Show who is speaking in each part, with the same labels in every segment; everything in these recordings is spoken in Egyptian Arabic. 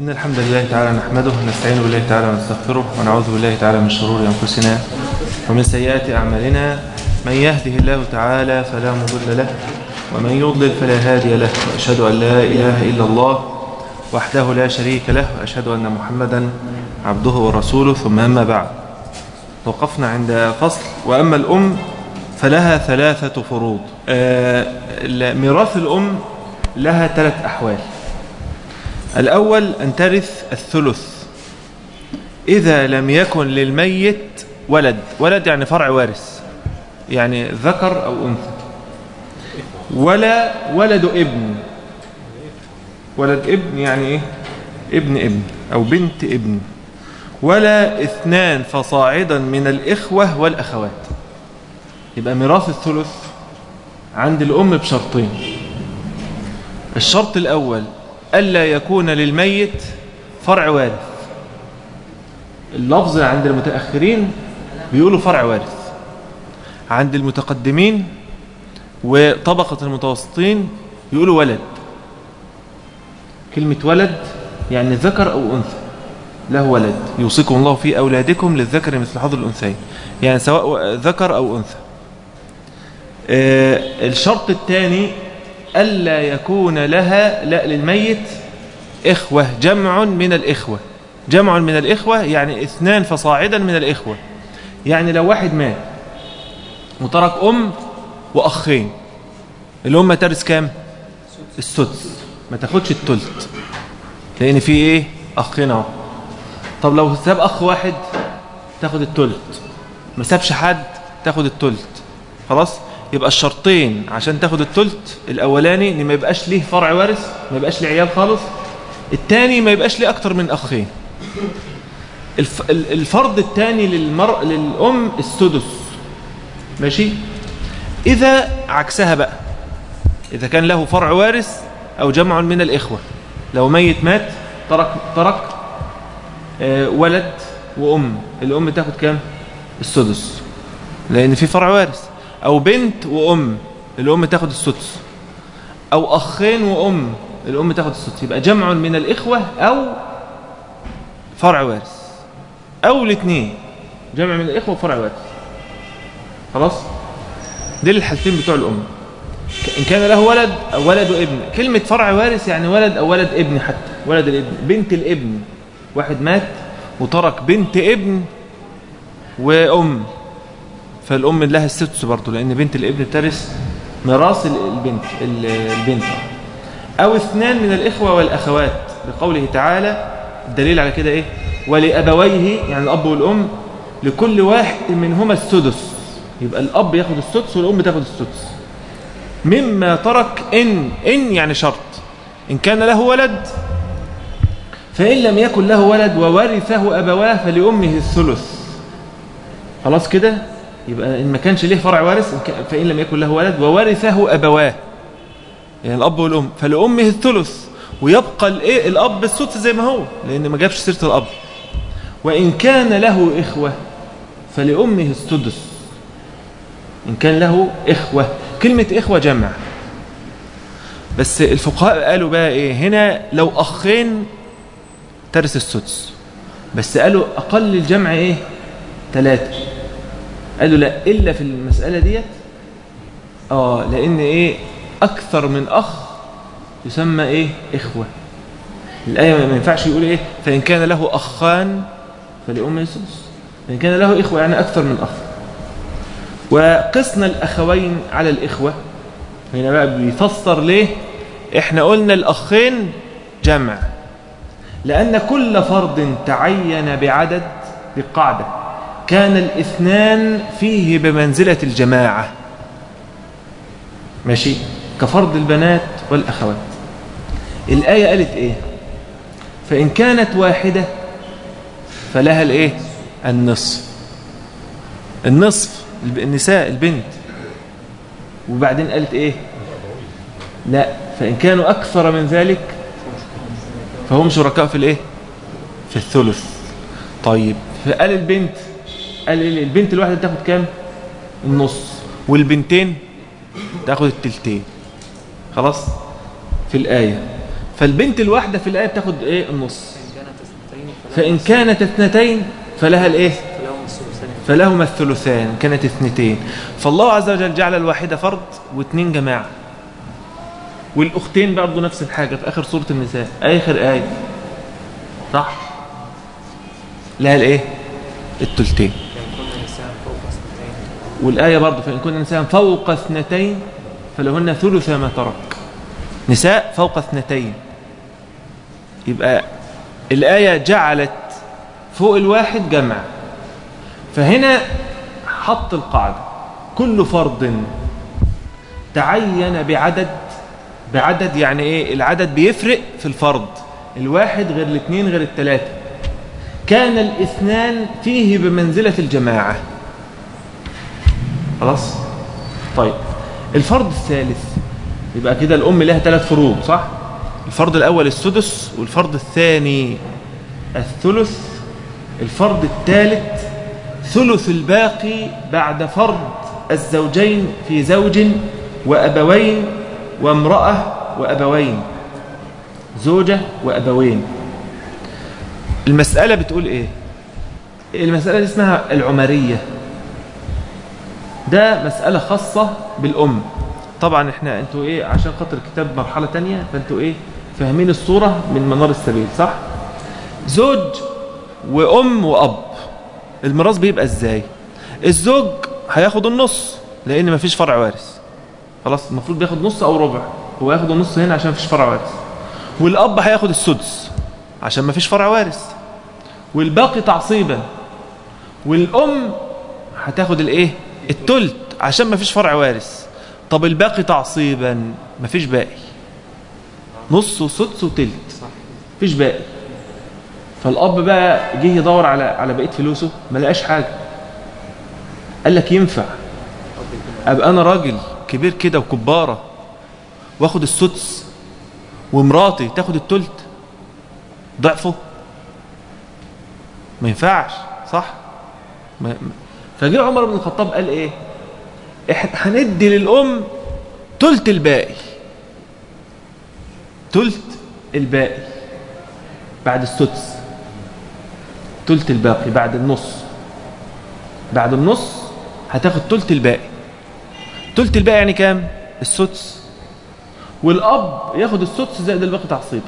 Speaker 1: إن الحمد لله تعالى نحمده ونستعين بالله تعالى ونستغفره ونعوذ بالله تعالى من شرور أنفسنا ومن سيئات أعمالنا من يهده الله تعالى فلا مضل له ومن يضلل فلا هادي له وأشهد أن لا إله إلا الله وحده لا شريك له وأشهد أن محمدا عبده ورسوله ثم أما بعد توقفنا عند فصل وأما الأم فلها ثلاثة فروض آه، ميراث الأم لها ثلاث أحوال الأول أن ترث الثلث إذا لم يكن للميت ولد ولد يعني فرع وارث يعني ذكر أو أنثى ولا ولد ابن ولد ابن يعني إيه ابن ابن أو بنت ابن ولا اثنان فصاعدا من الإخوة والأخوات يبقى ميراث الثلث عند الأم بشرطين الشرط الأول ألا يكون للميت فرع وارث اللفظ عند المتأخرين بيقولوا فرع وارث عند المتقدمين وطبقة المتوسطين يقولوا ولد كلمة ولد يعني ذكر أو أنثى له ولد يوصيكم الله في أولادكم للذكر مثل حظ الأنثيين يعني سواء ذكر أو أنثى آه الشرط الثاني ألا يكون لها لا للميت إخوة جمع من الإخوة جمع من الإخوة يعني اثنان فصاعدا من الإخوة يعني لو واحد مات وترك أم وأخين الأم ترث كام السدس ما تاخدش التلت لأن في إيه أخين اهو طب لو ساب أخ واحد تاخد التلت ما سابش حد تاخد التلت خلاص يبقى الشرطين عشان تاخد التلت الاولاني ان ما يبقاش ليه فرع وارث ما يبقاش ليه عيال خالص الثاني ما يبقاش ليه اكتر من اخين الف... الفرض الثاني للمر... للام السدس ماشي اذا عكسها بقى اذا كان له فرع وارث او جمع من الاخوه لو ميت مات ترك ترك آه ولد وام الام تاخد كام السدس لان في فرع وارث أو بنت وأم الأم تاخد السدس أو أخين وأم الأم تاخد السدس يبقى جمع من الإخوة أو فرع وارث أو الاثنين جمع من الإخوة وفرع وارث خلاص دي الحالتين بتوع الأم إن كان له ولد أو ولد وابن كلمة فرع وارث يعني ولد أو ولد ابن حتى ولد الابن بنت الابن واحد مات وترك بنت ابن وأم فالأم لها السدس برضه لأن بنت الابن ترث ميراث البنت البنت أو اثنان من الإخوة والأخوات لقوله تعالى الدليل على كده إيه ولأبويه يعني الأب والأم لكل واحد منهما السدس يبقى الأب ياخد السدس والأم تاخد السدس مما ترك إن إن يعني شرط إن كان له ولد فإن لم يكن له ولد وورثه أبواه فلأمه الثلث خلاص كده يبقى إن ما كانش ليه فرع وارث فإن لم يكن له ولد وورثه أبواه يعني الأب والأم فلأمه الثلث ويبقى الإيه الأب السدس زي ما هو لأن ما جابش سيرة الأب وإن كان له إخوة فلأمه السدس إن كان له إخوة كلمة إخوة جمع بس الفقهاء قالوا بقى إيه هنا لو أخين ترث السدس بس قالوا أقل الجمع إيه ثلاثة قالوا لا إلا في المسألة ديت آه لأن إيه أكثر من أخ يسمى إيه إخوة الآية ما ينفعش يقول إيه فإن كان له أخان فلأم السدس فإن كان له إخوة يعني أكثر من أخ وقسنا الأخوين على الإخوة هنا بقى بيفسر ليه إحنا قلنا الأخين جمع لأن كل فرد تعين بعدد بقاعدة كان الاثنان فيه بمنزلة الجماعة ماشي كفرض البنات والأخوات الآية قالت إيه فإن كانت واحدة فلها الإيه النصف النصف النساء البنت وبعدين قالت إيه لا فإن كانوا أكثر من ذلك فهم شركاء في الإيه في الثلث طيب فقال البنت قال البنت الواحدة تاخد كام النص والبنتين تاخد التلتين خلاص في الآية فالبنت الواحدة في الآية بتاخد إيه النص
Speaker 2: فإن كانت اثنتين
Speaker 1: فإن كانت اثنتين فلها الإيه
Speaker 2: فلهم الثلثان
Speaker 1: فلهما الثلثان كانت اثنتين فالله عز وجل جعل الواحدة فرد واثنين جماعة والأختين برضه نفس الحاجة في آخر سورة النساء آخر آية صح لها الإيه التلتين
Speaker 2: فإن كنا نساء فوق اثنتين
Speaker 1: والآية برضه فإن كنا نساء فوق اثنتين فلهن ثلث ما ترك نساء فوق اثنتين يبقى الآية جعلت فوق الواحد جمع فهنا حط القاعدة كل فرض تعين بعدد بعدد يعني ايه العدد بيفرق في الفرض الواحد غير الاثنين غير الثلاثة كان الاثنان فيه بمنزلة الجماعة خلاص طيب الفرض الثالث يبقى كده الأم لها ثلاث فروض صح الفرض الأول السدس والفرض الثاني الثلث الفرض الثالث ثلث الباقي بعد فرض الزوجين في زوج وأبوين وامرأة وأبوين زوجة وأبوين المسألة بتقول إيه المسألة دي اسمها العمرية ده مسألة خاصة بالأم طبعا احنا انتوا ايه عشان خاطر الكتاب مرحلة تانية فانتوا ايه فاهمين الصورة من منار السبيل صح زوج وأم وأب الميراث بيبقى ازاي الزوج هياخد النص لأن مفيش فرع وارث خلاص المفروض بياخد نص أو ربع هو ياخد النص هنا عشان مفيش فرع وارث والأب هياخد السدس عشان مفيش فرع وارث والباقي تعصيبا والأم هتاخد الايه التلت عشان مفيش فرع وارث طب الباقي تعصيبا مفيش باقي نص وسدس وتلت مفيش باقي فالاب بقى جه يدور على على بقيه فلوسه ما لقاش حاجه قال لك ينفع ابقى انا راجل كبير كده وكباره واخد السدس ومراتي تاخد التلت ضعفه ما ينفعش صح ما ما- فجاء عمر بن الخطاب قال ايه احنا هندي للام تلت الباقي تلت الباقي بعد السدس تلت الباقي بعد النص بعد النص هتاخد تلت الباقي تلت الباقي يعني كام السدس والاب ياخد السدس زائد الباقي تعصيبا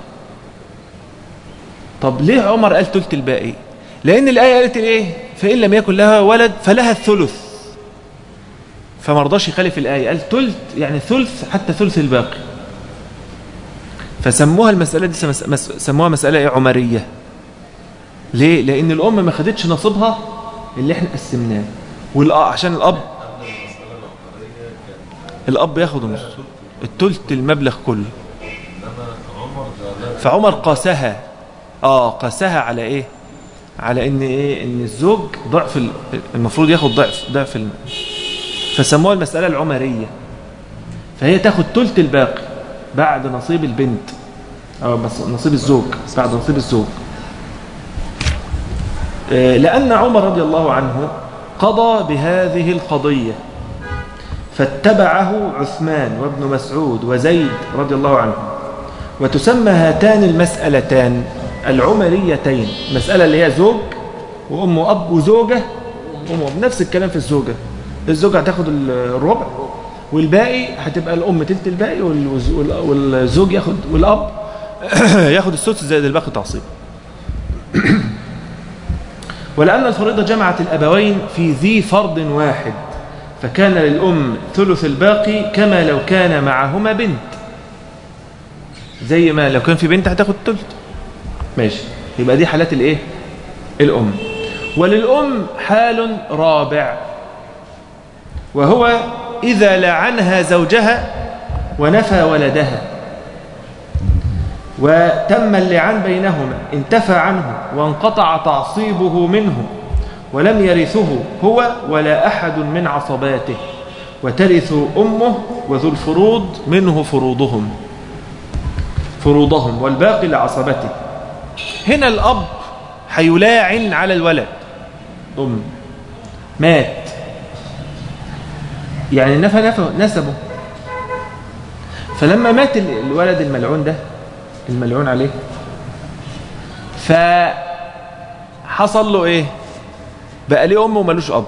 Speaker 1: طب ليه عمر قال تلت الباقي لان الايه قالت ايه فان لم يكن لها ولد فلها الثلث فما رضاش يخالف الايه قال تلت يعني ثلث حتى ثلث الباقي فسموها المساله دي سمس- مس- سموها مساله ايه عمريه ليه لان الام ما خدتش نصيبها اللي احنا قسمناه والأ عشان الاب الاب ياخد النص التلت المبلغ كله فعمر قاسها اه قاسها على ايه على ان ايه ان الزوج ضعف ال- المفروض ياخد ضعف ضعف الم... فسموها المساله العمريه فهي تاخد تلت الباقي بعد نصيب البنت او بس- نصيب الزوج بعد نصيب الزوج آه، لأن عمر رضي الله عنه قضى بهذه القضية فاتبعه عثمان وابن مسعود وزيد رضي الله عنهم وتسمى هاتان المسألتان العمريتين مسألة اللي هي زوج وأم وأب وزوجة وأم وأب نفس الكلام في الزوجة الزوجة هتاخد الربع والباقي هتبقى الأم تلت الباقي والز- وال- والزوج ياخد والأب ياخد السدس زائد الباقي تعصيب ولأن الفريضة جمعت الأبوين في ذي فرض واحد فكان للأم ثلث الباقي كما لو كان معهما بنت زي ما لو كان في بنت هتاخد ثلث ماشي يبقى دي حالات الايه الأم وللأم حال رابع وهو إذا لعنها زوجها ونفى ولدها وتم اللعان بينهما انتفى عنه وانقطع تعصيبه منه ولم يرثه هو ولا أحد من عصباته وترث أمه وذو الفروض منه فروضهم فروضهم والباقي لعصبته هنا الأب حيلاعن على الولد أم مات يعني نفى نفى نسبه فلما مات ال- الولد الملعون ده الملعون عليه فحصل له ايه بقى ليه ام ومالوش اب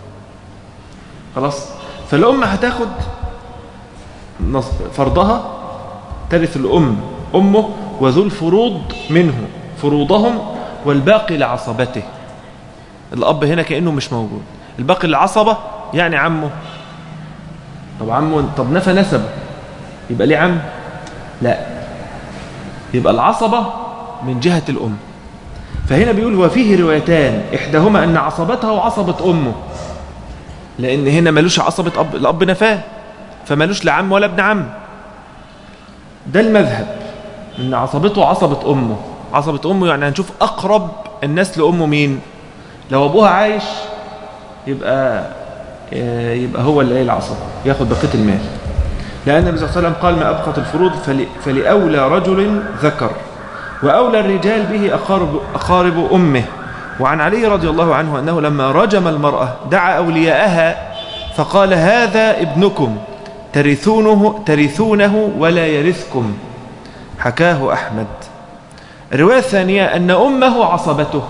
Speaker 1: خلاص فالام هتاخد نص- فرضها ترث الام امه وذو الفروض منه فروضهم والباقي لعصبته الاب هنا كانه مش موجود الباقي للعصبه يعني عمه طب عمه طب نفى نسبه يبقى ليه عم لا يبقى العصبة من جهة الأم فهنا بيقول وفيه روايتان إحداهما أن عصبتها وعصبة أمه لأن هنا ملوش عصبة أب الأب نفاه فملوش لا عم ولا ابن عم ده المذهب أن عصبته عصبة أمه عصبة أمه يعني هنشوف أقرب الناس لأمه مين لو أبوها عايش يبقى يبقى هو اللي ايه العصب ياخد بقيه المال لأن النبي صلى الله عليه وسلم قال ما أبقت الفروض فل... فلأولى رجل ذكر وأولى الرجال به أقارب, أقارب أمه وعن علي رضي الله عنه أنه لما رجم المرأة دعا أولياءها فقال هذا ابنكم ترثونه, ترثونه ولا يرثكم حكاه أحمد الرواية الثانية أن أمه عصبته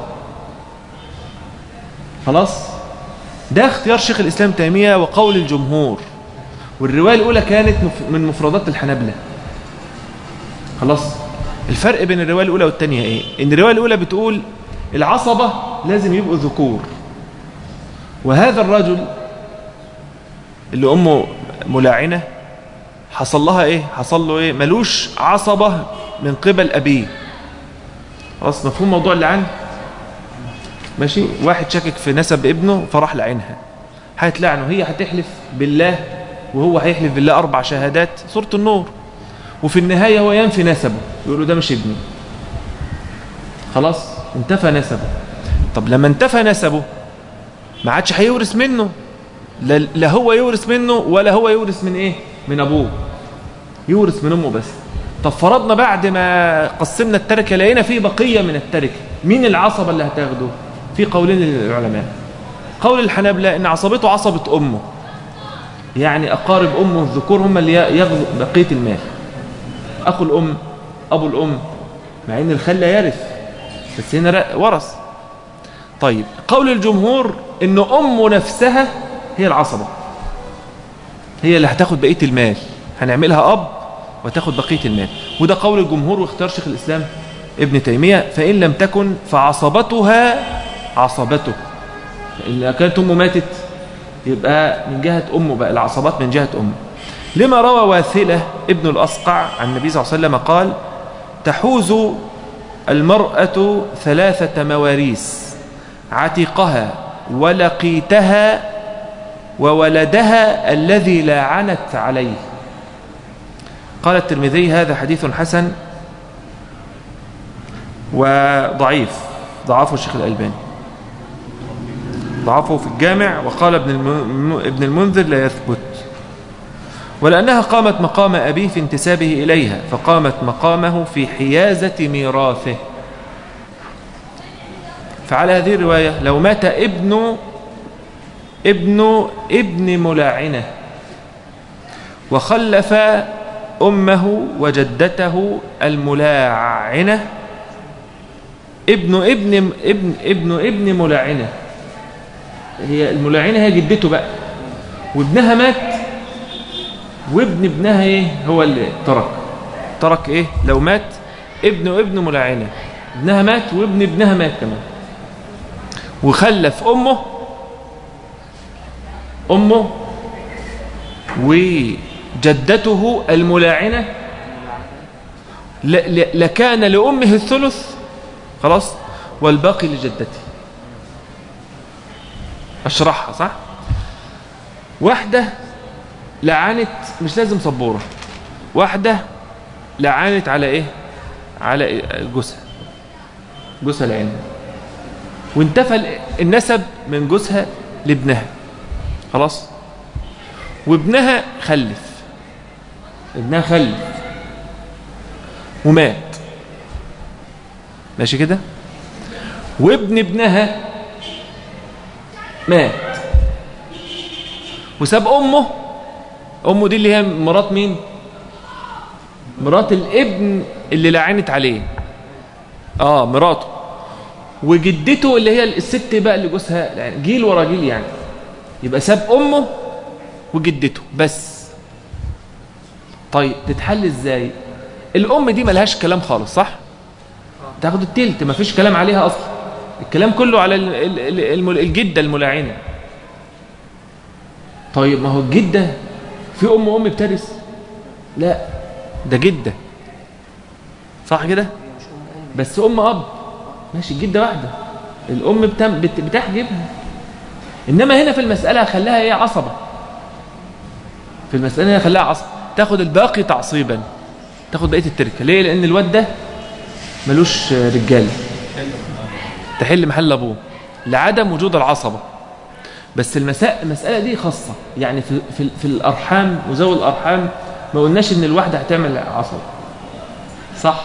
Speaker 1: خلاص ده اختيار شيخ الإسلام تيمية وقول الجمهور والرواية الأولى كانت من مفردات الحنابلة خلاص الفرق بين الرواية الأولى والتانية إيه إن الرواية الأولى بتقول العصبة لازم يبقوا ذكور وهذا الرجل اللي أمه ملاعنة حصل لها إيه حصل له إيه ملوش عصبة من قبل أبيه خلاص مفهوم موضوع اللعان ماشي واحد شكك في نسب ابنه فراح لعينها هيتلعنه هي هتحلف بالله وهو هيحلف بالله أربع شهادات سورة النور وفي النهاية هو ينفي نسبه يقول له ده مش ابني خلاص انتفى نسبه طب لما انتفى نسبه ما عادش هيورث منه لا, لا هو يورث منه ولا هو يورث من ايه من ابوه يورث من امه بس طب فرضنا بعد ما قسمنا التركه لقينا في بقيه من التركه مين العصبه اللي هتاخده في قولين للعلماء قول الحنابلة ان عصبته عصبه امه يعني أقارب أمه الذكور هم اللي ياخذوا بقية المال أخو الأم أبو الأم مع أن الخال لا يرث بس هنا ورث طيب قول الجمهور أن أمه نفسها هي العصبة هي اللي هتاخد بقية المال هنعملها أب وتاخد بقية المال وده قول الجمهور واختار شيخ الإسلام ابن تيمية فإن لم تكن فعصبتها عصبته إن كانت أمه ماتت يبقى من جهة أمه بقى العصبات من جهة أمه لما روى واثلة ابن الأصقع عن النبي صلى الله عليه وسلم قال تحوز المرأة ثلاثة مواريس عتقها ولقيتها وولدها الذي لا عنت عليه قال الترمذي هذا حديث حسن وضعيف ضعفه الشيخ الألباني ضعفه في الجامع وقال ابن ابن المنذر لا يثبت ولأنها قامت مقام أبيه في انتسابه إليها فقامت مقامه في حيازة ميراثه فعلى هذه الرواية لو مات ابن ابن ابن ملاعنة وخلف أمه وجدته الملاعنة ابن ابن ابن ابن ابن ملاعنة هي الملاعنة هي جدته بقى وابنها مات وابن ابنها ايه هو اللي ترك ترك ايه لو مات ابن ابن ملاعنة ابنها مات وابن ابنها مات كمان وخلف امه امه وجدته الملاعنة لكان لأمه الثلث خلاص والباقي لجدته اشرحها صح واحدة لعنت مش لازم سبورة واحدة لعنت على ايه على جوزها جوزها العين وانتفى النسب من جوزها لابنها خلاص وابنها خلف ابنها خلف ومات ماشي كده وابن ابنها مات وساب امه امه دي اللي هي مرات مين مرات الابن اللي لعنت عليه اه مراته وجدته اللي هي الست بقى اللي جوزها يعني جيل ورا جيل يعني يبقى ساب امه وجدته بس طيب تتحل ازاي الام دي ملهاش كلام خالص صح تاخد التلت مفيش كلام عليها اصلا الكلام كله على ال- ال- ال- الم- الجده الملاعنه طيب ما هو الجده في ام وام بترث لا ده جده صح كده بس ام اب ماشي الجده واحده الام بتم بت- بتحجبها انما هنا في المساله خلاها ايه عصبه في المساله هنا خلاها عصبه تاخد الباقي تعصيبا تاخد بقيه التركه ليه لان الواد ده ملوش رجاله تحل محل ابوه لعدم وجود العصبه بس المساء المساله دي خاصه يعني في في, في الارحام وذوي الارحام ما قلناش ان الواحده هتعمل عصبه صح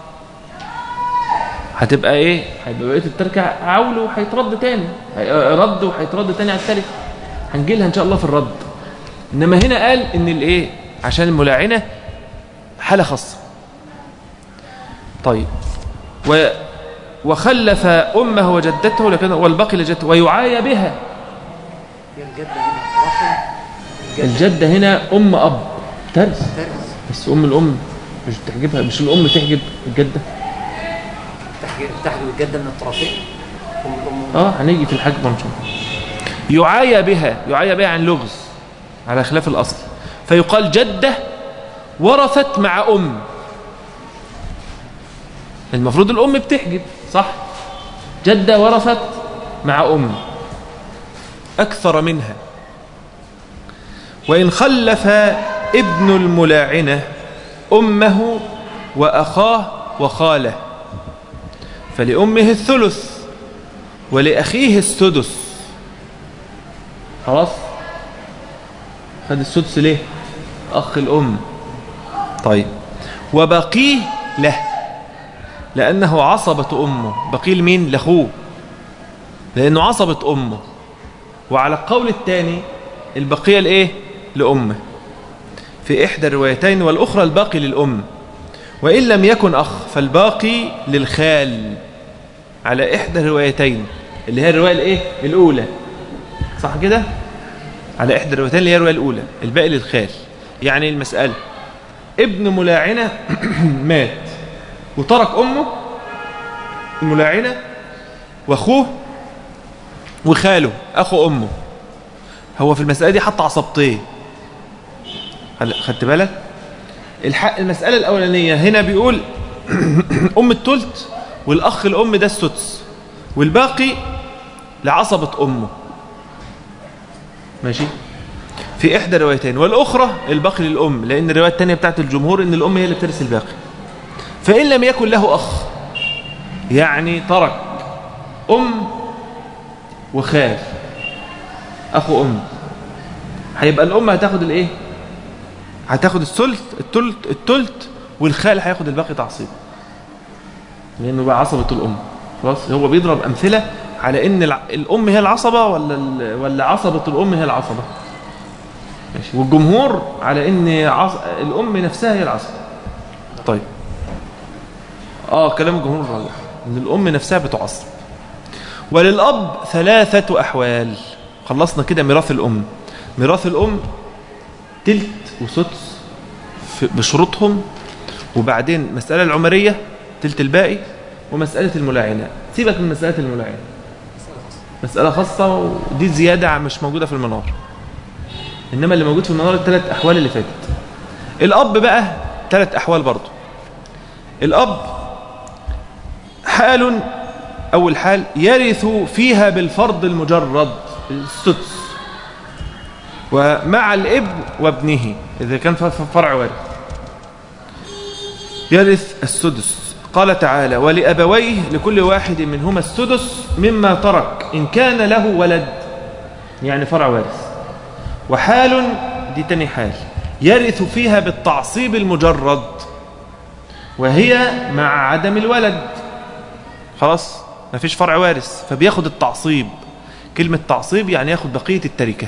Speaker 1: هتبقى ايه هيبقى بقيه التركه عول وهيترد تاني هي- رد وهيترد تاني على التركه هنجي لها ان شاء الله في الرد انما هنا قال ان الايه عشان الملاعنه حاله خاصه طيب و وخلف امه وجدته لكن والباقي لجدته ويعاي بها
Speaker 2: هي الجدة هنا رحم
Speaker 1: الجده هنا ام اب ترث
Speaker 2: ترث
Speaker 1: بس ام الام مش بتحجبها مش الام تحجب الجده
Speaker 2: تحجب تحجب الجدة من الطرفين أم الأم
Speaker 1: اه هنيجي في الحجب ان شاء الله يعايى بها يعايى بها عن لغز على خلاف الاصل فيقال جده ورثت مع ام المفروض الام بتحجب صح جده ورثت مع ام اكثر منها وان خلف ابن الملاعنه امه واخاه وخاله فلامه الثلث ولأخيه السدس خلاص خد السدس ليه أخ الأم طيب وبقيه له لأنه عصبة أمه بقيه لمين لأخوه لأنه عصبة أمه وعلى القول الثاني البقية لإيه لأمه في إحدى الروايتين والأخرى الباقي للأم وإن لم يكن أخ فالباقي للخال على إحدى الروايتين اللي هي الرواية الإيه؟ الأولى صح كده؟ على إحدى الروايتين اللي هي الرواية الأولى الباقي للخال يعني المسألة ابن ملاعنة مات وترك أمه الملاعنة وأخوه وخاله أخو أمه هو في المسألة دي حط عصبتين خل- خدت بالك؟ الحق المسألة الأولانية هنا بيقول أم التلت والأخ الأم ده السدس والباقي لعصبة أمه ماشي في إحدى الروايتين والأخرى الباقي للأم لأن الرواية الثانية بتاعت الجمهور إن الأم هي اللي بترث الباقي فإن لم يكن له أخ يعني ترك أم وخال أخو أم هيبقى الأم هتاخد الإيه؟ هتاخد الثلث التلت التلت والخال هياخد الباقي تعصيب لانه بقى عصبه الام خلاص هو بيضرب امثله على ان الع- الام هي العصبه ولا ال- ولا عصبه الام هي العصبه ماشي والجمهور على ان عص... الام نفسها هي العصبه طيب اه كلام الجمهور راجح ان الام نفسها بتعصب وللاب ثلاثه احوال خلصنا كده ميراث الام ميراث الام تلت وسدس في- بشروطهم وبعدين المسألة العمرية تلت الباقي ومسألة الملاعنة سيبك من مسألة الملاعنة مسألة خاصة ودي زيادة مش موجودة في المنار إنما اللي موجود في المنار الثلاث أحوال اللي فاتت الأب بقى ثلاث أحوال برضو الأب حال أول حال يرث فيها بالفرض المجرد السدس ومع الابن وابنه إذا كان ف- ف- فرع وارث يرث السدس قال تعالى ولأبويه لكل واحد منهما السدس مما ترك إن كان له ولد يعني فرع وارث وحال دي تاني حال يرث فيها بالتعصيب المجرد وهي مع عدم الولد خلاص ما فيش فرع وارث فبياخد التعصيب كلمة تعصيب يعني ياخد بقية التركة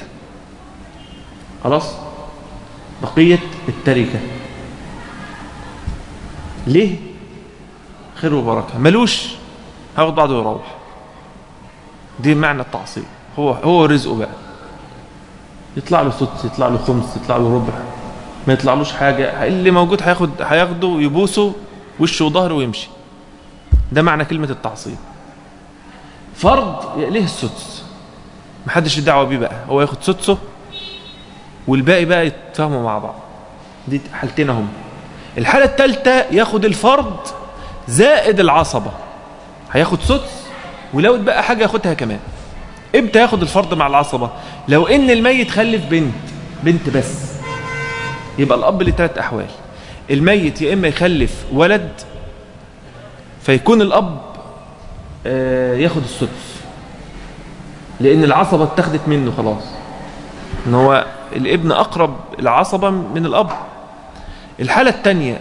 Speaker 1: خلاص بقية التركة ليه خير وبركه ملوش هاخد بعضه ويروح دي معنى التعصيب هو هو رزقه بقى يطلع له سدس يطلع له خمس يطلع له ربع ما يطلعلوش حاجه اللي موجود هياخد هياخده ويبوسه وشه وظهره ويمشي ده معنى كلمه التعصيب فرض ليه السدس محدش له دعوه بيه بقى هو ياخد سدسه والباقي بقى يتفاهموا مع بعض دي حالتين هم الحاله الثالثه ياخد الفرض زائد العصبه هياخد سدس ولو اتبقى حاجه ياخدها كمان امتى ياخد الفرض مع العصبه لو ان الميت خلف بنت بنت بس يبقى الاب ليه ثلاث احوال الميت يا اما يخلف ولد فيكون الاب آه، ياخد السدس لان العصبه اتخذت منه خلاص ان هو الابن اقرب العصبه من الاب الحاله الثانيه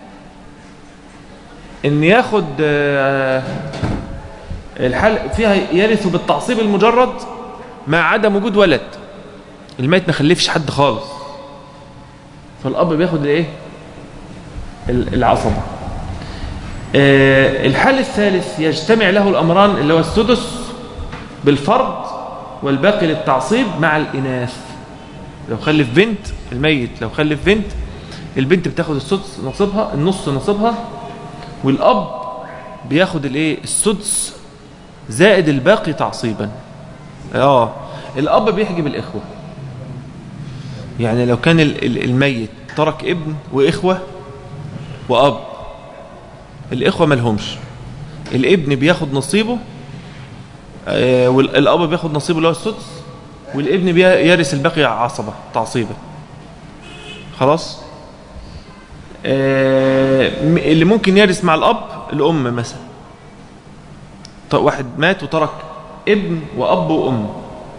Speaker 1: ان ياخد آه، الحال فيها يرث بالتعصيب المجرد مع عدم وجود ولد الميت ما خلفش حد خالص فالاب بياخد الايه ال- العصبه آه، الحال الثالث يجتمع له الامران اللي هو السدس بالفرض والباقي للتعصيب مع الاناث لو خلف بنت الميت لو خلف بنت البنت بتاخد السدس نصيبها النص نصيبها والاب بياخد الايه السدس زائد الباقي تعصيبا اه الاب بيحجب الاخوه يعني لو كان ال- ال- الميت ترك ابن واخوه واب الاخوه مالهمش الابن بياخد نصيبه آه، والاب بياخد نصيبه اللي هو السدس والابن بيرث الباقي عصبه تعصيبا خلاص آه، م- اللي ممكن يرث مع الاب الام مثلا ط- واحد مات وترك ابن واب وام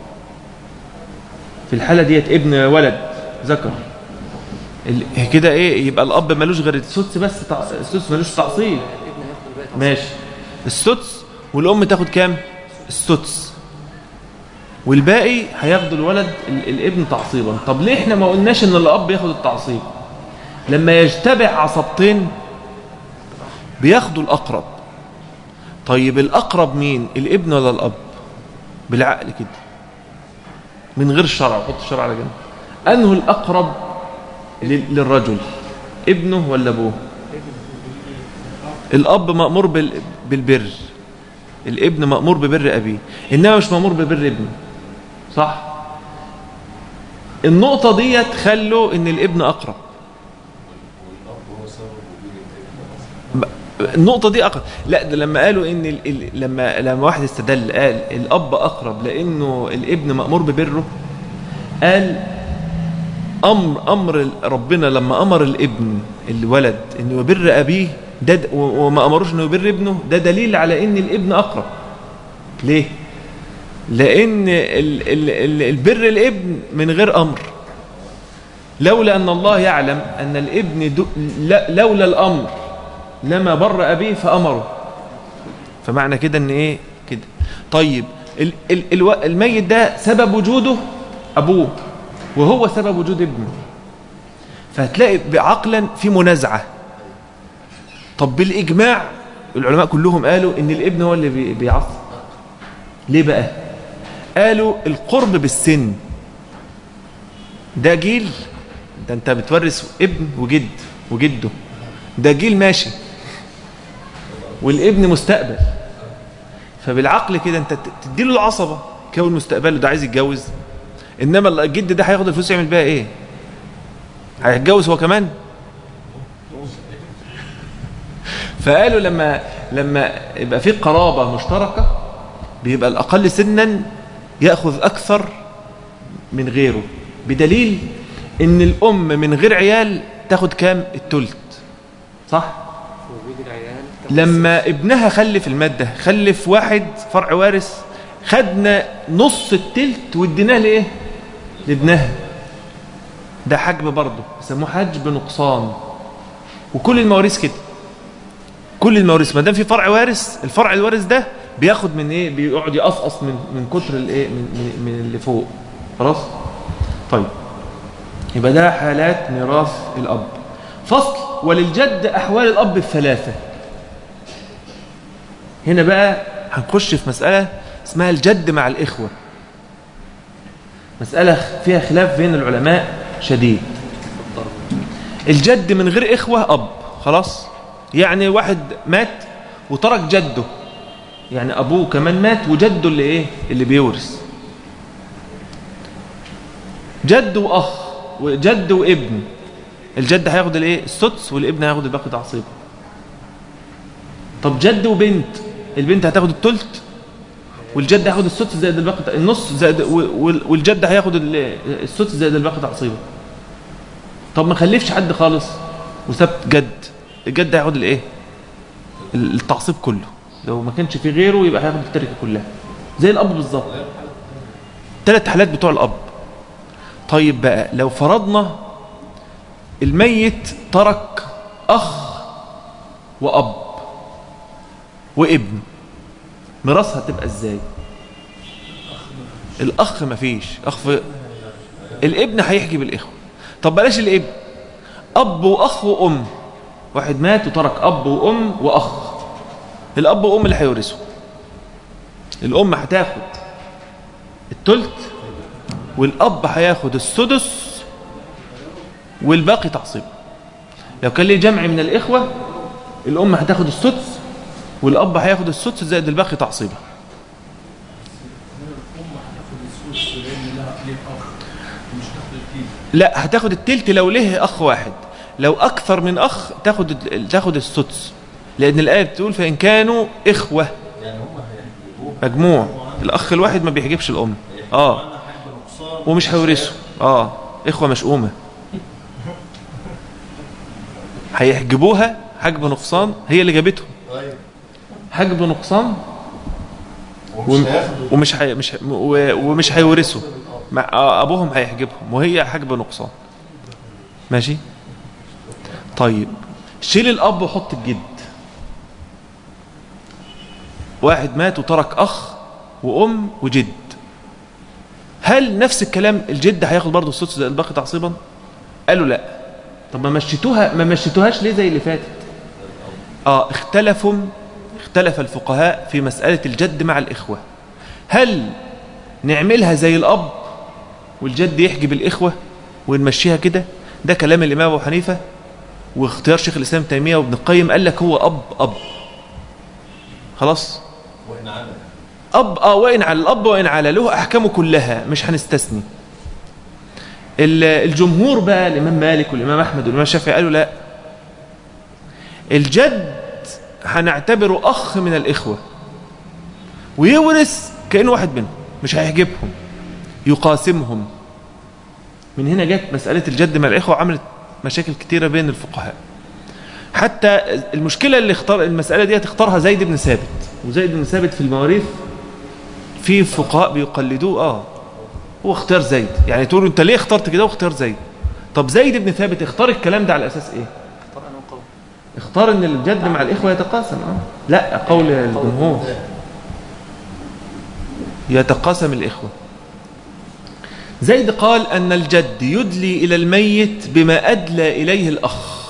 Speaker 1: في الحاله ديت ابن ولد ذكر ال- كده ايه يبقى الاب ملوش غير السدس بس تع- السدس ملوش تعصيب
Speaker 2: الابن هياخد الباقي تعصيب.
Speaker 1: ماشي السدس والام تاخد كام السدس والباقي هياخدوا الولد ال- الابن تعصيبا طب ليه احنا ما قلناش ان الاب ياخد التعصيب لما يجتمع عصبتين بياخدوا الاقرب طيب الاقرب مين الابن ولا الاب بالعقل كده من غير الشرع حط الشرع على جنب انه الاقرب لل- للرجل ابنه ولا ابوه الاب مامور بال- بالبر الابن مامور ببر ابيه انما مش مامور ببر ابنه صح النقطه ديت خلوا ان الابن اقرب ب- النقطة دي أقرب لا ده لما قالوا إن ال... ال... لما لما واحد استدل قال الأب أقرب لأنه الابن مأمور ببره قال أمر أمر ربنا لما أمر الابن الولد إنه يبر أبيه ده د- و- وما أمروش إنه يبر ابنه ده دليل على إن الابن أقرب ليه؟ لأن ال... ال... ال... البر الابن من غير أمر لولا أن الله يعلم أن الابن دو... لا- لولا الأمر لما بر أبيه فأمره فمعنى كده أن إيه كده طيب ال... ال... الو... الميت ده سبب وجوده أبوه وهو سبب وجود ابنه فهتلاقي عقلا في منازعة طب بالإجماع العلماء كلهم قالوا إن الابن هو اللي بي... بيعصب ليه بقى قالوا القرب بالسن ده جيل ده انت بتورث ابن وجد وجده ده جيل ماشي والابن مستقبل فبالعقل كده انت ت- تديله العصبه كون مستقبله ده عايز يتجوز انما الجد ده هياخد الفلوس يعمل بيها ايه هيتجوز هو كمان فقالوا لما لما يبقى في قرابه مشتركه بيبقى الاقل سنا ياخذ اكثر من غيره بدليل ان الام من غير عيال تاخد كام التلت صح
Speaker 2: وجود العيال
Speaker 1: لما ابنها خلف المادة خلف واحد فرع وارث خدنا نص التلت واديناه لايه لابنها ده حجب برضه يسموه حجب نقصان وكل المواريث كده كل المواريث ما دام في فرع وارث الفرع الوارث ده بياخد من ايه بيقعد يقصقص من من كتر الايه من, من, من اللي فوق خلاص طيب يبقى ده حالات ميراث الاب فصل وللجد أحوال الأب الثلاثة هنا بقى هنخش في مسألة اسمها الجد مع الإخوة مسألة فيها خلاف بين العلماء شديد الجد من غير إخوة أب خلاص يعني واحد مات وترك جده يعني أبوه كمان مات وجده اللي إيه اللي بيورث جد وأخ وجد وابن الجد هياخد الايه السدس والابن هياخد الباقي تعصيب طب جد وبنت البنت هتاخد الثلث والجد هياخد السدس زائد الباقي النص زائد والجد هياخد السدس زائد الباقي تعصيبا طب ما خلفش حد خالص وسبت جد الجد هياخد الايه التعصيب كله لو ما كانش في غيره يبقى هياخد التركه كلها زي الاب بالظبط ثلاث حالات بتوع الاب طيب بقى لو فرضنا الميت ترك أخ وأب وابن ميراثها تبقى ازاي الأخ مفيش أخ في الابن هيحجب الإخوة طب بلاش الابن أب وأخ وأم واحد مات وترك أب وأم وأخ الأب وأم اللي هيورثوا الأم هتاخد التلت والأب هياخد السدس والباقي تعصيب لو كان ليه جمع من الإخوة الأم هتاخد السدس والأب هياخد السدس زائد الباقي تعصيبا لا هتاخد التلت لو ليه أخ واحد لو أكثر من أخ تاخد تاخد السدس لأن الآية بتقول فإن كانوا إخوة مجموع الأخ الواحد ما بيحجبش الأم آه ومش هيورثوا آه إخوة مشؤومة هيحجبوها حجب نقصان هي اللي جابتهم حجب نقصان ومش هي مش ومش هيورثوا ابوهم هيحجبهم وهي حجب نقصان ماشي طيب شيل الاب وحط الجد واحد مات وترك اخ وام وجد هل نفس الكلام الجد هياخد برضه السدس زي الباقي تعصيبا قالوا لا طب ما مشيتوها ما مشيتوهاش ليه زي اللي فاتت اه اختلفوا اختلف الفقهاء في مسألة الجد مع الإخوة هل نعملها زي الأب والجد يحجب الإخوة ونمشيها كده ده كلام الإمام أبو حنيفة واختيار شيخ الإسلام تيمية وابن القيم قال لك هو أب أب خلاص
Speaker 3: وإن على
Speaker 1: أب آه وإن على الأب وإن على له أحكامه كلها مش هنستثني الجمهور بقى الإمام مالك والإمام أحمد والإمام الشافعي قالوا لا الجد هنعتبره أخ من الإخوة ويورث كأنه واحد منهم مش هيحجبهم يقاسمهم من هنا جت مسألة الجد مع الإخوة عملت مشاكل كتيرة بين الفقهاء حتى المشكلة اللي اختار المسألة دي تختارها زيد بن ثابت وزيد بن ثابت في المواريث في فقهاء بيقلدوه اه هو اختيار زيد يعني تقول انت ليه اخترت كده واختيار زيد طب زيد بن ثابت اختار الكلام ده على اساس ايه
Speaker 2: اختار انه قول
Speaker 1: اختار ان الجد مع الاخوه يتقاسم اه لا قول الجمهور يتقاسم الاخوه زيد قال ان الجد يدلي الى الميت بما ادلى اليه الاخ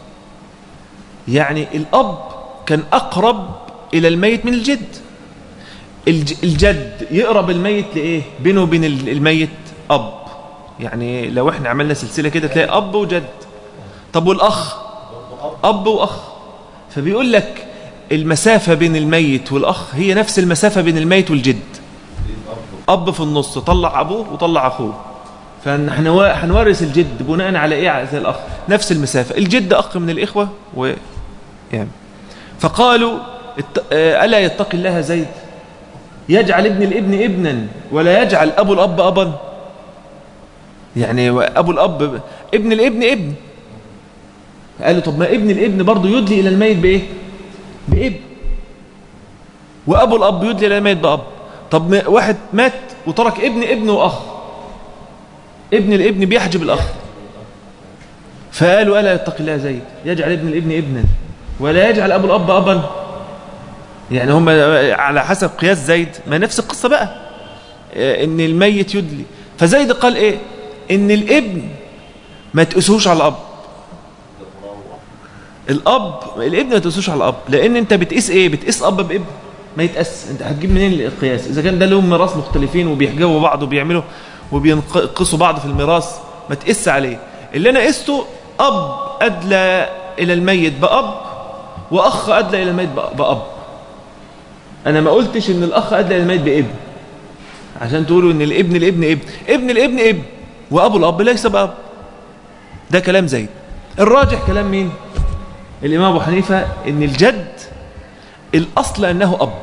Speaker 1: يعني الاب كان اقرب الى الميت من الجد الجد يقرب الميت لإيه بينه وبين الميت أب يعني لو احنا عملنا سلسلة كده تلاقي أب وجد طب والأخ أب وأخ فبيقول لك المسافة بين الميت والأخ هي نفس المسافة بين الميت والجد أب في النص طلع أبوه وطلع أخوه فهنورث الجد بناء على إيه زي الأخ نفس المسافة الجد أخ من الإخوة و يعني فقالوا ألا يتقي الله زيد يجعل ابن الابن ابنا ولا يجعل أبو الأب أبا يعني أبو الأب ابن الابن ابن قالوا طب ما ابن الابن برضه يدلي إلى الميت بإيه بابن وأبو الأب يدلي إلى الميت بأب طب واحد مات وترك ابن ابن وأخ ابن الابن بيحجب الأخ فقالوا ألا يتقي الله زيد يجعل ابن الابن ابنا ولا يجعل أبو الأب أبا يعني هم على حسب قياس زيد ما نفس القصة بقى ان الميت يدلي فزيد قال ايه ان الابن ما تقسوش على الاب الاب الابن ما تقيسوش على الاب لان انت بتقيس ايه بتقيس اب بابن ما يتقاس انت هتجيب منين القياس اذا كان ده لهم ميراث مختلفين وبيحجبوا بعض وبيعملوا وبينقصوا بعض في الميراث ما تقيس عليه اللي انا قسته اب ادلى الى الميت باب واخ ادلى الى الميت بأ- باب انا ما قلتش ان الاخ ادلى الى الميت بابن عشان تقولوا ان الابن الابن ابن ابن الابن ابن وابو الاب ليس باب ده كلام زيد الراجح كلام مين الامام ابو حنيفه ان الجد الاصل انه اب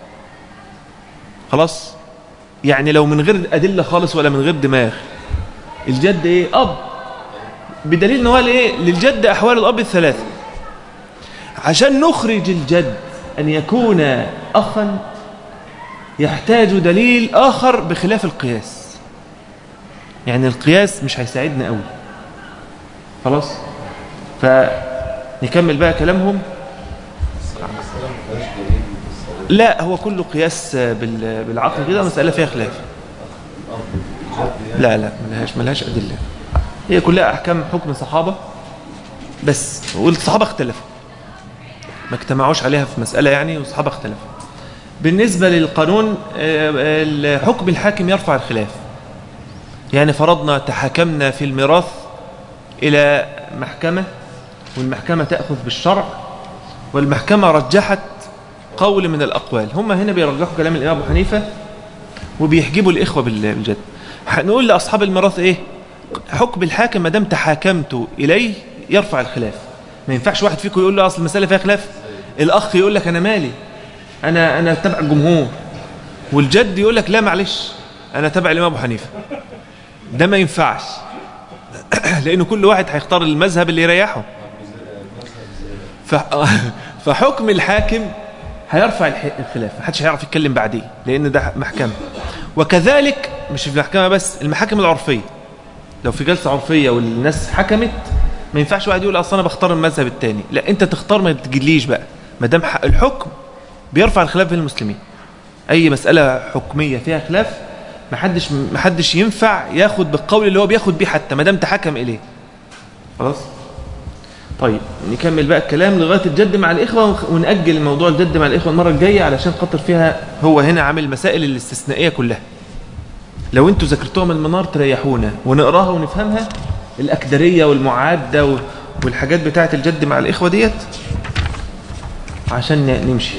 Speaker 1: خلاص يعني لو من غير ادله خالص ولا من غير دماغ الجد ايه اب بدليل ان هو قال ايه للجد احوال الاب الثلاثه عشان نخرج الجد ان يكون اخا يحتاج دليل اخر بخلاف القياس يعني القياس مش هيساعدنا قوي خلاص فنكمل بقى كلامهم لا هو كله قياس بال- بالعقل كده مسألة فيها خلاف لا لا ملهاش ملهاش أدلة هي كلها أحكام حكم صحابة بس والصحابة اختلفوا ما اجتمعوش عليها في مسألة يعني والصحابة اختلفوا بالنسبة للقانون آه، آه، حكم الحاكم يرفع الخلاف يعني فرضنا تحاكمنا في الميراث إلى محكمة والمحكمة تأخذ بالشرع والمحكمة رجحت قول من الأقوال هم هنا بيرجحوا كلام الإمام أبو حنيفة وبيحجبوا الإخوة بال- بالجد هنقول لأصحاب الميراث إيه حكم الحاكم ما دام تحاكمت إليه يرفع الخلاف ما ينفعش واحد فيكم يقول له أصل المسألة فيها خلاف الأخ يقول لك أنا مالي أنا أنا تبع الجمهور والجد يقول لك لا معلش أنا تبع الإمام أبو حنيفة ده ما ينفعش لأن كل واحد هيختار المذهب اللي يريحه ف... فحكم الحاكم هيرفع الح- الخلاف محدش هيعرف يتكلم بعديه لأن ده محكمة وكذلك مش في المحكمة بس المحاكم العرفية لو في جلسة عرفية والناس حكمت ما ينفعش واحد يقول اصل انا بختار المذهب الثاني لا انت تختار ما تجيليش بقى ما دام ح- الحكم بيرفع الخلاف بين المسلمين اي مسألة حكمية فيها خلاف ما حدش ما حدش ينفع ياخد بالقول اللي هو بياخد بيه حتى ما دام تحكم اليه خلاص طيب نكمل بقى الكلام لغايه الجد مع الاخوه ونخ- ونأجل موضوع الجد مع الاخوه المره الجايه علشان خاطر فيها هو هنا عامل المسائل الاستثنائيه كلها لو انتوا ذاكرتوها من المنار تريحونا ونقراها ونفهمها الاكدريه والمعاده و- والحاجات بتاعه الجد مع الاخوه ديت عشان ن- نمشي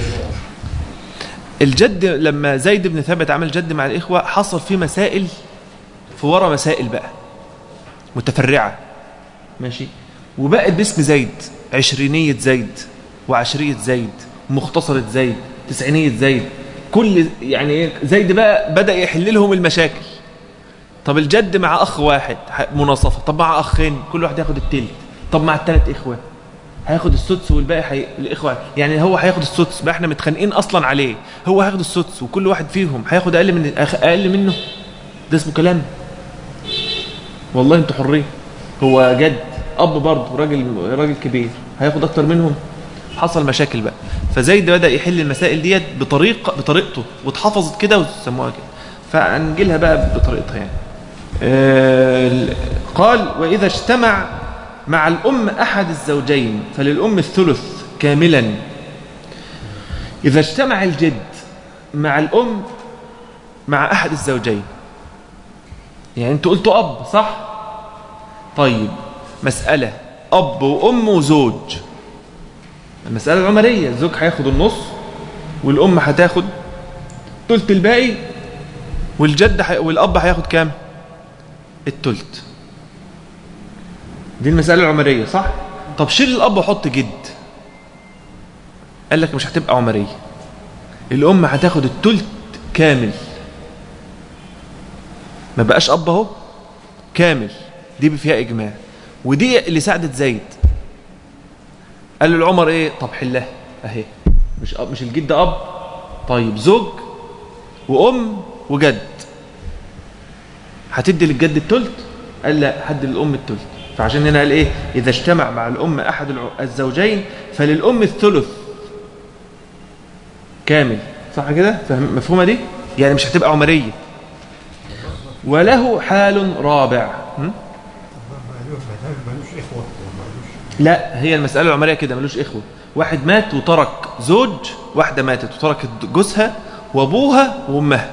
Speaker 1: الجد لما زيد بن ثابت عمل جد مع الاخوه حصل فيه مسائل في ورا مسائل بقى متفرعه ماشي وبقت باسم زيد عشرينية زيد وعشرية زيد مختصرة زيد تسعينية زيد كل يعني إيه، زيد بقى بدأ يحل لهم المشاكل طب الجد مع أخ واحد ح- مناصفة طب مع أخين كل واحد ياخد التلت طب مع الثلاث إخوة هياخد السدس والباقي حي... الإخوة يعني هو هياخد السدس بقى احنا متخانقين أصلا عليه هو هياخد السدس وكل واحد فيهم هياخد أقل من أخ- أقل منه ده اسمه كلام والله انتوا حرين هو جد اب برضه راجل راجل كبير هياخد اكتر منهم حصل مشاكل بقى فزيد بدا يحل المسائل ديت بطريقه بطريقته واتحفظت كده وسموها كده فهنجيلها بقى بطريقتها يعني آه، قال واذا اجتمع مع الام احد الزوجين فللام الثلث كاملا اذا اجتمع الجد مع الام مع احد الزوجين يعني انتوا قلتوا اب صح طيب مسألة أب وأم وزوج المسألة العمرية الزوج هياخد النص والأم هتاخد تلت الباقي والجد حي... والأب هياخد كام التلت دي المسألة العمرية صح طب شيل الأب وحط جد قال لك مش هتبقى عمرية الأم هتاخد التلت كامل ما بقاش أب أهو كامل دي فيها إجماع ودي اللي ساعدت زيد قال له العمر إيه طب حلها أهي مش أب مش الجد أب طيب زوج وأم وجد هتدي للجد التلت قال لا هدي للأم التلت فعشان هنا قال إيه إذا اجتمع مع الأم أحد الع- الزوجين فللأم الثلث كامل صح كده فهم مفهومة دي يعني مش هتبقى عمرية وله حال رابع م?
Speaker 3: مالوش مالوش اخوه مالوش
Speaker 1: لا هي المسألة العمرية كده ملوش إخوة واحد مات وترك زوج واحدة ماتت وتركت جوزها وأبوها وأمها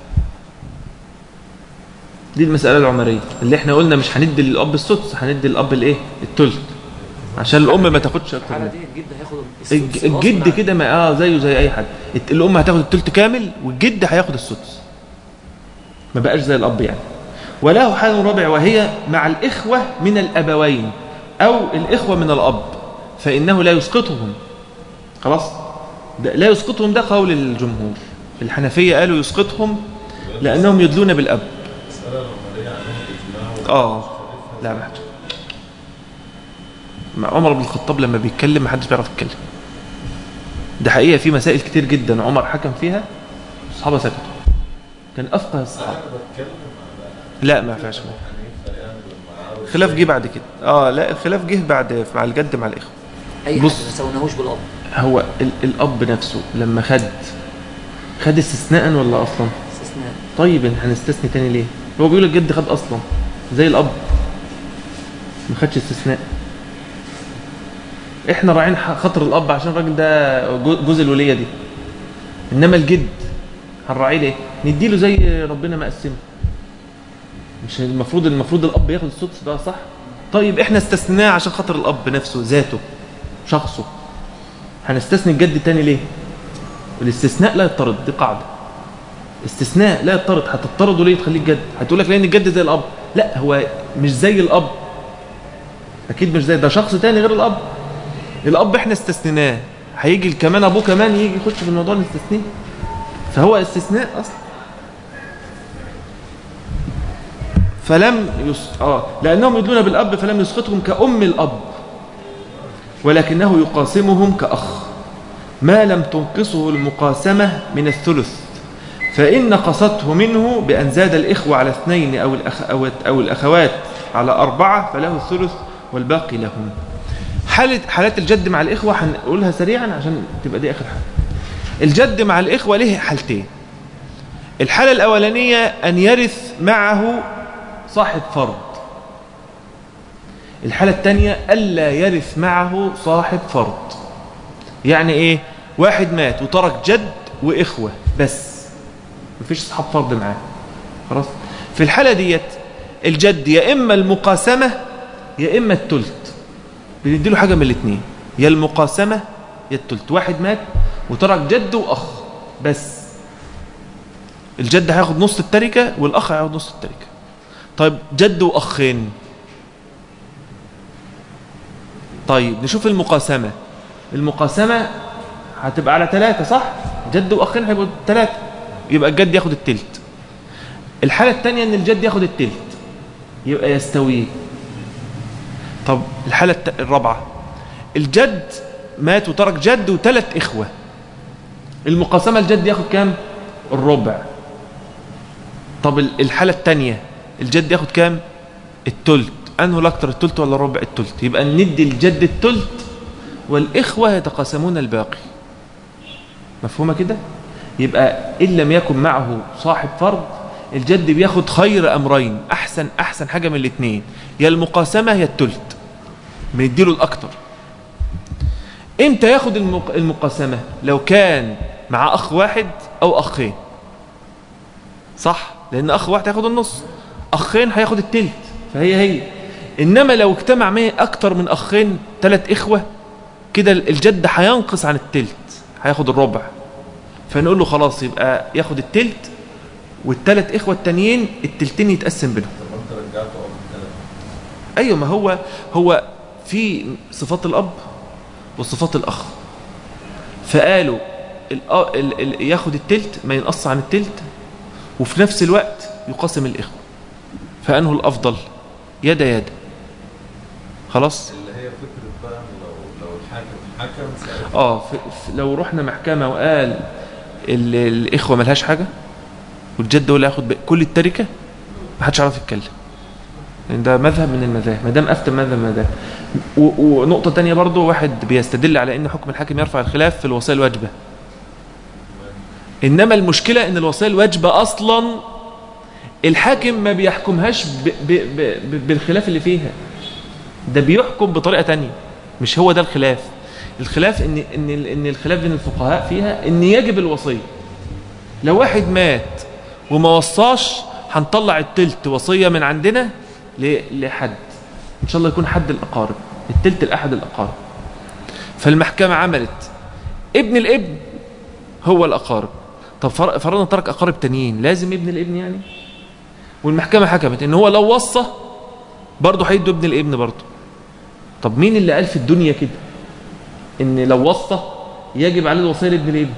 Speaker 1: دي المسألة العمرية اللي احنا قلنا مش هندي للأب السدس هندي للأب الإيه التلت عشان الأم ما تاخدش أكتر
Speaker 2: الحالة
Speaker 1: منه.
Speaker 2: دي الجد هياخد
Speaker 1: الج-
Speaker 2: السدس غصب
Speaker 1: الجد
Speaker 2: عنه.
Speaker 1: كده ما اه زيه زي اي حد الت- الام هتاخد التلت كامل والجد هياخد السدس ما بقاش زي الاب يعني وله حال رابع وهي مع الاخوه من الابوين او الاخوه من الاب فانه لا يسقطهم خلاص ده لا يسقطهم ده قول الجمهور الحنفيه قالوا يسقطهم لانهم يدلون بالاب اه لا ما حدش مع عمر بن الخطاب لما بيتكلم ما حدش بيعرف يتكلم ده حقيقة في مسائل كتير جدا عمر حكم فيها الصحابة سكتوا كان أفقه الصحابة لا ما فيهاش خلاف. خلاف جه بعد كده اه لا الخلاف جه بعد مع الجد مع الإخوة
Speaker 2: اي حاجه
Speaker 1: بص.
Speaker 2: ما سويناهوش بالاب
Speaker 1: هو ال الأب نفسه لما خد خد استثناء ولا أصلا
Speaker 2: استثناء
Speaker 1: طيب إن هنستثني تاني ليه هو بيقول الجد خد أصلا زي الأب ما خدش استثناء احنا راعين ح- خاطر الاب عشان الراجل ده جو- جوز الوليه دي انما الجد هنراعيه ليه نديله زي ربنا ما قسمه مش المفروض المفروض الاب ياخد السدس ده صح طيب احنا استثناه عشان خاطر الاب نفسه ذاته شخصه هنستثني الجد تاني ليه الاستثناء لا يضطرد دي قاعده استثناء لا يضطرد هتضطرد ليه تخليه الجد هتقول لك لان الجد زي الاب لا هو مش زي الاب اكيد مش زي ده شخص تاني غير الاب الاب احنا استثنيناه هيجي كمان ابوه كمان يجي يخش في الموضوع نستثنيه فهو استثناء اصلا فلم يس... اه لانهم يدلون بالاب فلم يسقطهم كأم الاب ولكنه يقاسمهم كأخ ما لم تنقصه المقاسمة من الثلث فإن نقصته منه بأن زاد الإخوة على اثنين أو, الأخ أو, أو الأخوات على أربعة فله الثلث والباقي لهم حالة حالات الجد مع الإخوة هنقولها سريعا عشان تبقى دي آخر حاجة الجد مع الإخوة له حالتين الحالة الأولانية أن يرث معه صاحب فرض الحالة الثانية ألا يرث معه صاحب فرض يعني إيه واحد مات وترك جد وإخوة بس مفيش صاحب فرض معاه خلاص في الحالة ديت الجد يا إما المقاسمة يا إما التلت بنديله حاجة من الاثنين يا المقاسمة يا التلت واحد مات وترك جد وأخ بس الجد هياخد نص التركة والأخ هياخد نص التركة طيب جد وأخين طيب نشوف المقاسمة المقاسمة هتبقى على ثلاثة صح جد وأخين هيبقوا ثلاثة يبقى الجد ياخد التلت الحالة الثانية ان الجد ياخد التلت يبقى يستويه طب الحالة الت- الرابعة الجد مات وترك جد وثلاث إخوة المقاسمة الجد ياخد كام الربع طب ال- الحالة الثانية الجد ياخد كام التلت أنه الأكتر التلت ولا الربع التلت يبقى ندي الجد التلت والإخوة يتقاسمون الباقي مفهومة كده يبقى إن لم يكن معه صاحب فرض الجد بياخد خير أمرين أحسن أحسن حاجة من الاثنين يا المقاسمة يا التلت بنديله الأكتر امتى ياخد المق... المقاسمة لو كان مع أخ واحد أو أخين صح لأن أخ واحد هياخد النص أخين هياخد التلت فهي هي إنما لو اجتمع معي أكتر من أخين ثلاث إخوة كده الجد هينقص عن التلت هياخد الربع فنقول له خلاص يبقى ياخد التلت والثلاث إخوة التانيين التلتين يتقسم بينهم
Speaker 3: طب ما انت رجعته اب ثلاثة
Speaker 1: ايوه ما هو هو في صفات الاب وصفات الاخ فقالوا الأ- ال- ال- ياخد التلت ما ينقص عن التلت وفي نفس الوقت يقاسم الاخوه فانه الافضل يد يد خلاص
Speaker 3: اللي هي فكرة بقى لو لو الحاكم حكم ساعتها
Speaker 1: اه في في لو رحنا محكمه وقال ال- الاخوه ملهاش حاجه والجد هو اللي هياخد بق- كل التركه ما حدش عارف يتكلم لان ده مذهب من المذاهب ما دام افتى مذهب من المذاهب و- ونقطه تانية برضو واحد بيستدل على ان حكم الحاكم يرفع الخلاف في الوصايا الواجبه انما المشكله ان الوصايا الواجبه اصلا الحاكم ما بيحكمهاش ب ب ب ب بالخلاف اللي فيها ده بيحكم بطريقه تانية مش هو ده الخلاف الخلاف ان ان ان الخلاف بين الفقهاء فيها ان يجب الوصيه لو واحد مات وما وصاش هنطلع التلت وصيه من عندنا ل- لحد ان شاء الله يكون حد الاقارب التلت لاحد الاقارب فالمحكمه عملت ابن الابن هو الاقارب طب فر- فرضنا ترك اقارب تانيين لازم ابن الابن يعني والمحكمه حكمت ان هو لو وصى برضه هيدوا ابن الابن برضه طب مين اللي قال في الدنيا كده ان لو وصى يجب عليه الوصيه لابن الابن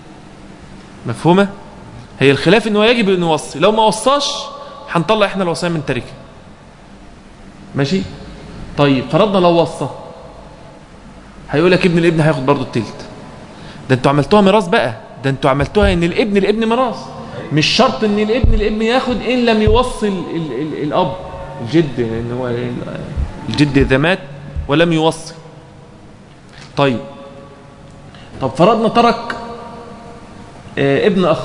Speaker 1: مفهومه هي الخلاف ان هو يجب انه يوصي لو ما وصاش هنطلع احنا الوصيه من تركه ماشي طيب فرضنا لو وصى هيقول لك ابن الابن هياخد برضه التلت ده انتوا عملتوها ميراث بقى ده انتوا عملتوها ان الابن الابن ميراث مش شرط ان الابن الابن ياخد ان لم يوصي ال ال ال الاب الجد ان هو ال- الجد اذا مات ولم يوصي طيب طب فرضنا ترك آه ابن اخ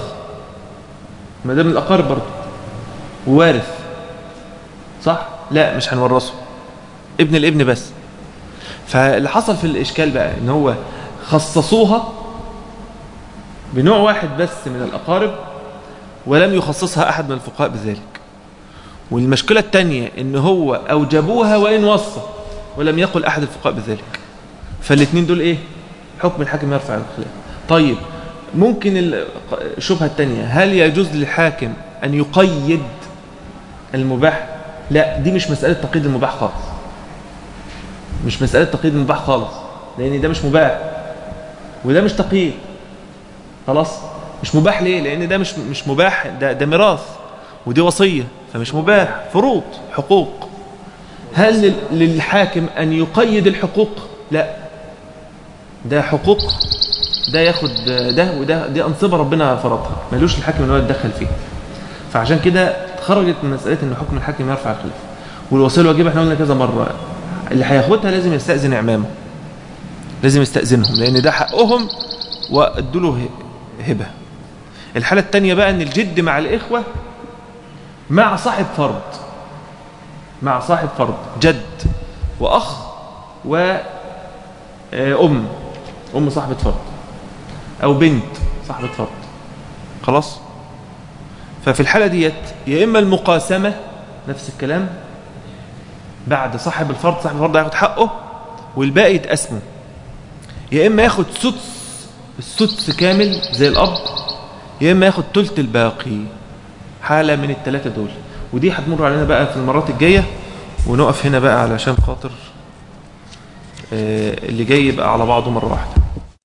Speaker 1: ما ده من الاقارب برضه ووارث صح لا مش هنورثه ابن الابن بس فاللي حصل في الاشكال بقى ان هو خصصوها بنوع واحد بس من الاقارب ولم يخصصها احد من الفقهاء بذلك والمشكله الثانيه ان هو اوجبوها وان وصى ولم يقل احد الفقهاء بذلك فالاثنين دول ايه حكم الحاكم يرفع الخلاف طيب ممكن ال- الشبهه الثانيه هل يجوز للحاكم ان يقيد المباح لا دي مش مساله تقييد المباح خالص مش مساله تقييد المباح خالص لان ده مش مباح وده مش تقييد خلاص مش مباح ليه لان ده مش مش مباح ده ده ميراث ودي وصيه فمش مباح فروض حقوق هل لل- للحاكم ان يقيد الحقوق لا ده حقوق ده ياخد ده وده دي انصبه ربنا فرضها ملوش الحاكم ان هو يتدخل فيها فعشان كده خرجت من مساله ان حكم الحاكم يرفع الخلاف والوصيه الواجبه احنا قلنا كذا مره اللي هياخدها لازم يستاذن اعمامه لازم يستاذنهم لان ده حقهم وادوا له ه- هبه الحاله الثانيه بقى ان الجد مع الاخوه مع صاحب فرض مع صاحب فرض جد واخ و آه، ام ام صاحبه فرض او بنت صاحبه فرض خلاص ففي الحاله ديت يا اما المقاسمه نفس الكلام بعد صاحب الفرض صاحب الفرض هياخد حقه والباقي يتقسموا يا اما ياخد سدس السدس كامل زي الاب يا اما ياخد ثلث الباقي حاله من الثلاثه دول ودي هتمر علينا بقى في المرات الجايه ونقف هنا بقى علشان خاطر آه، اللي جاي يبقى على بعضه مره واحده